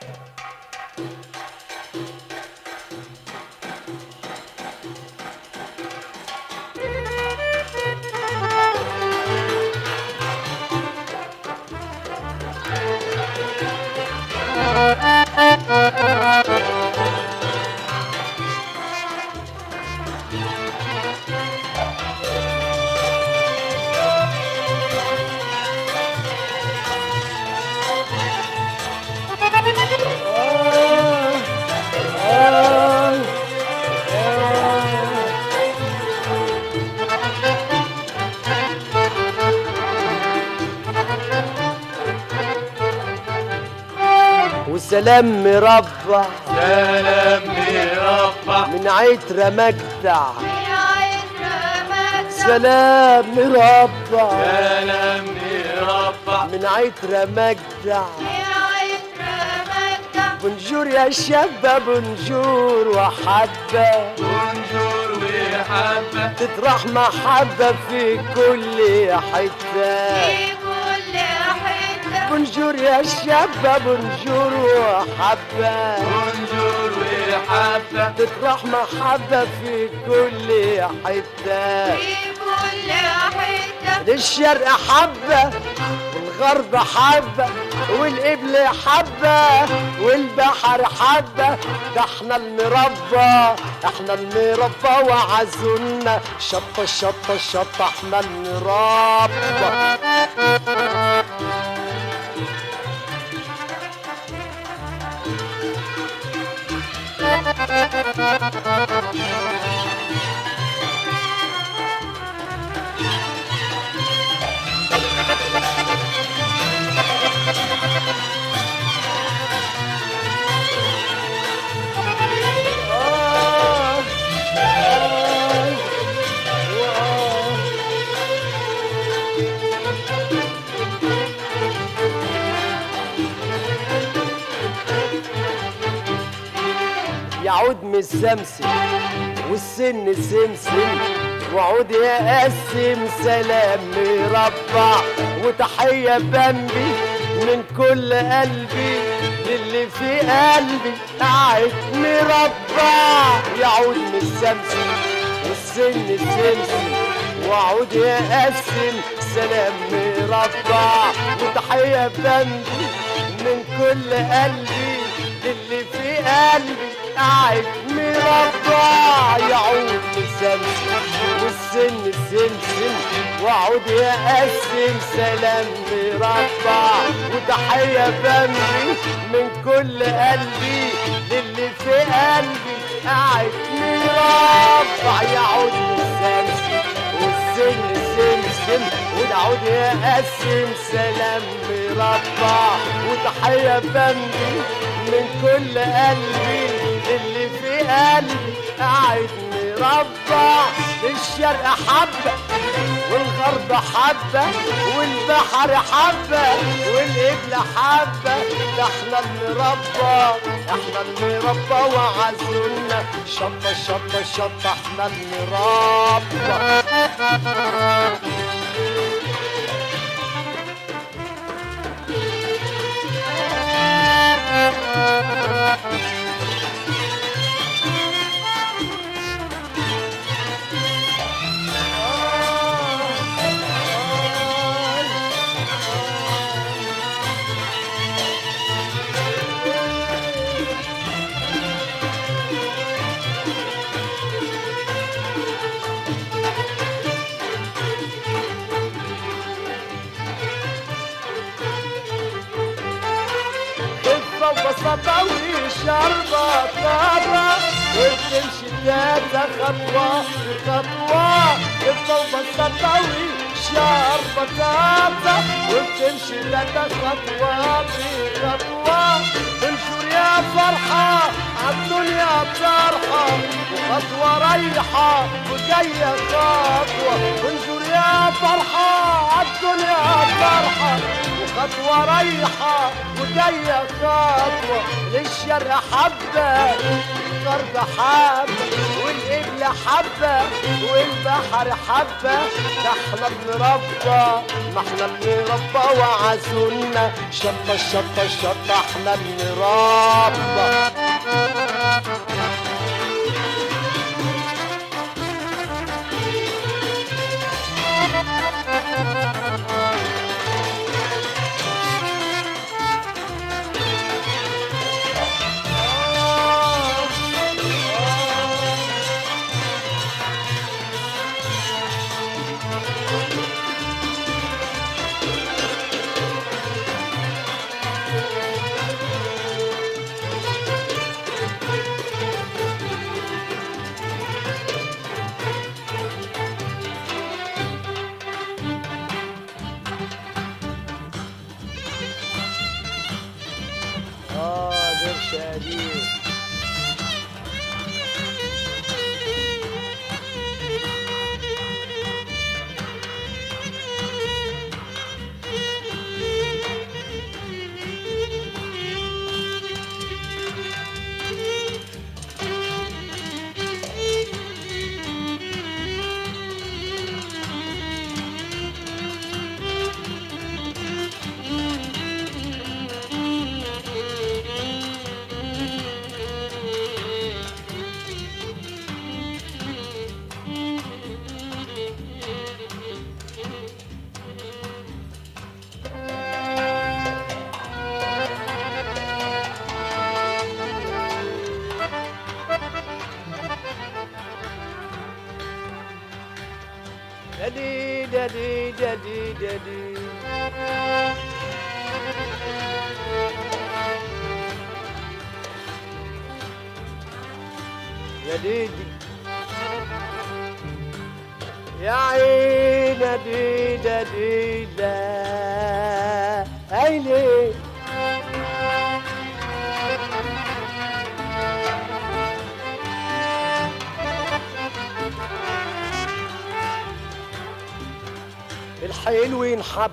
وسلام مربع سلام مربع من عترة مجدع من عطر مجدع سلام مربع سلام مربع من عترة مجدع من عطر مجدع بنجور يا شابة بنجور وحبة بونجور وحبة تطرح محبة في كل حتة في كل حتة بنجور يا شابة بنجور وحبة بونجور وحبة تطرح محبة في كل حتة في كل حتة للشرق حبة والغرب حبة والقبل حبة والبحر حبة ده احنا المربى احنا المربى وعزونا شطة شطة شطة احنا المربى آه آه آه يعود من السمسم والسن سمسم وعود يقسم سلام مربع وتحية بمبي من كل قلبي للي في قلبي قاعد مربع يعود من السمسم والسن سمسم وعود يقسم سلام مربع وتحية بمبي من كل قلبي للي في قلبي قاعد مربع يعود مسمسم والسن سمسم وعود يقسم سلام مربع وتحية بمبي من كل قلبي للي في قلبي قاعد مربع يعود مسمسم والسن سمسم والعود يقسم سلام مربع وتحية بمبي من كل قلبي اللي في قلبي قاعد مربع الشرق حبة والغرب حبة والبحر حبة والقبلة حبة ده احنا المربى احنا المربى وعزلنا شطة شطة شطة احنا المربى خفة وبساطة وشربة طابة وبتمشي تلاتة خطوة بخطوة خفة وبساطة وشربة طابة وبتمشي تلاتة خطوة بخطوة انشر يا فرحة عالدنيا طرحة وخطوة رايحة وجاية خطوة انشر يا فرحة عالدنيا طرحة وخطوة رايحة وجاية خطوة للشرق حبة الغرب حبة والقبلة حبة والبحر حبة ده احنا بنربى ما احنا بنربى وعزولنا شطة شطة شطة احنا بنربى اه قرش قديم دلي دلي دلي دلي يا ليدي يا عين ديدا ديدا عيني الحلو ينحب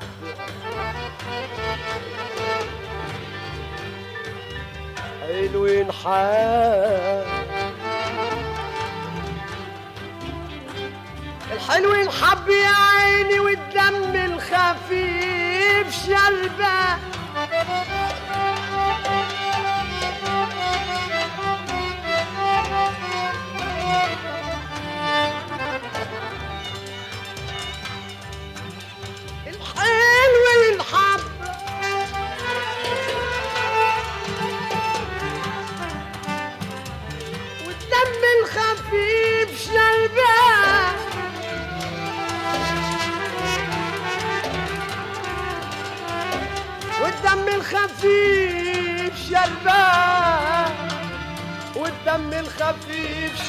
حلو ينحب الحلو ينحب يا عيني والدم الخفيف شربه الحلو ينحب والدم الخفيف شربان والدم الخفيف شربان والدم الخفيف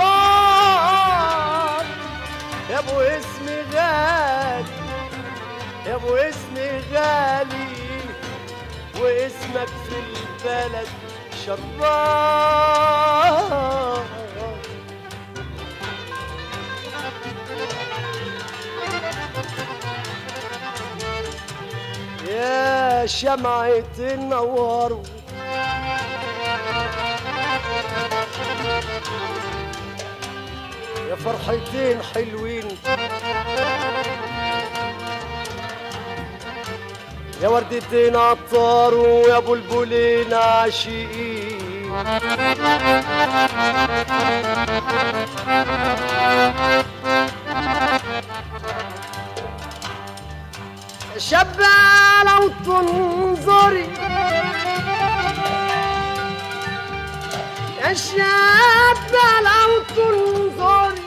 شربان يا ابو اسمي غالي يا ابو اسمي غالي واسمك في البلد شربان يا شمعة النوار يا فرحتين حلوين يا وردتين عطار ويا بلبلين عاشقين شابة لو تنظري يا شابة لو تنظري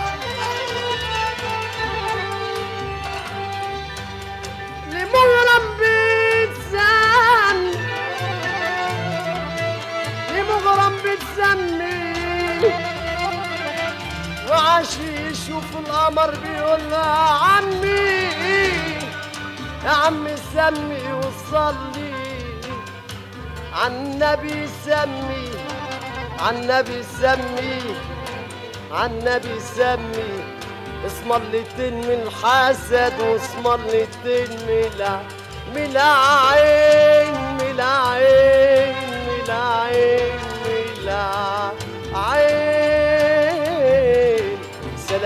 لمغرم بتسمي لمغرم بتسمي وعاشي يشوف القمر بيقول لها عمي يا عمي سمي وصلي عالنبي سمي عالنبي سمي عالنبي سمي اسم اللتين من الحسد واسم اللتين من الع- من العين من العين من العين من العين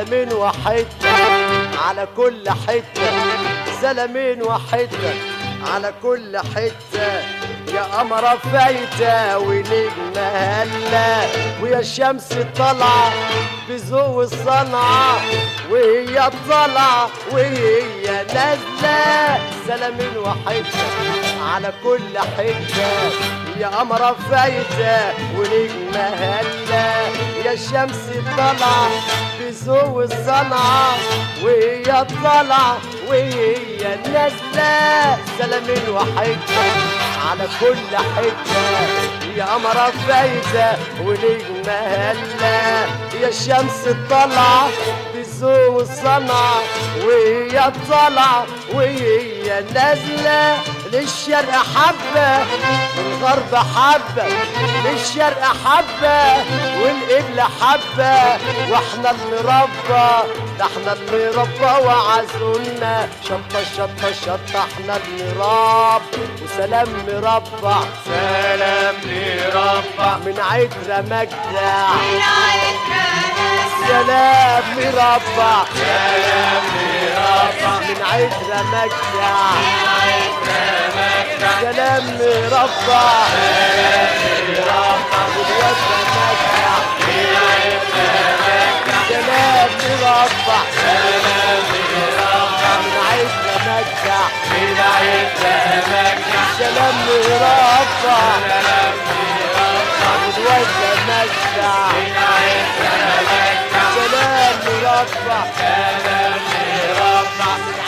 سلامين وحته على كل حته سلامين وحته على كل حته يا قمرة فايتة ونجمة هلا ويا الشمس طالعة بذوق الصنعة وهي طالعة وهي نازلة سلامين وحتة على كل حتة يا قمرة فايتة ونجمة هلا يا الشمس طالعة بذوق الصنعة وهي طالعة وهي نازلة سلامين وحتة على كل حتة يا قمرة فايزة ونجمة هلا يا الشمس طالعة بذوق الصنعة وهي طالعة وهي نازلة للشرق حبة والغرب حبة للشرق حبة والقبل حبة واحنا اللي ربى ده احنا اللي ربى وعزولنا شطة شطة شطة احنا اللي رب وسلام مربع سلام لربع من عترة مجدع العترة نازلة سلام مربع سلام لربع من عترة مجدع العترة مجدع سلام مربع والوجه مجدع سلام مربع من عترة مجدع من عيد مكة سلام مربع والوجه مجدع سلام مربع سلام لربع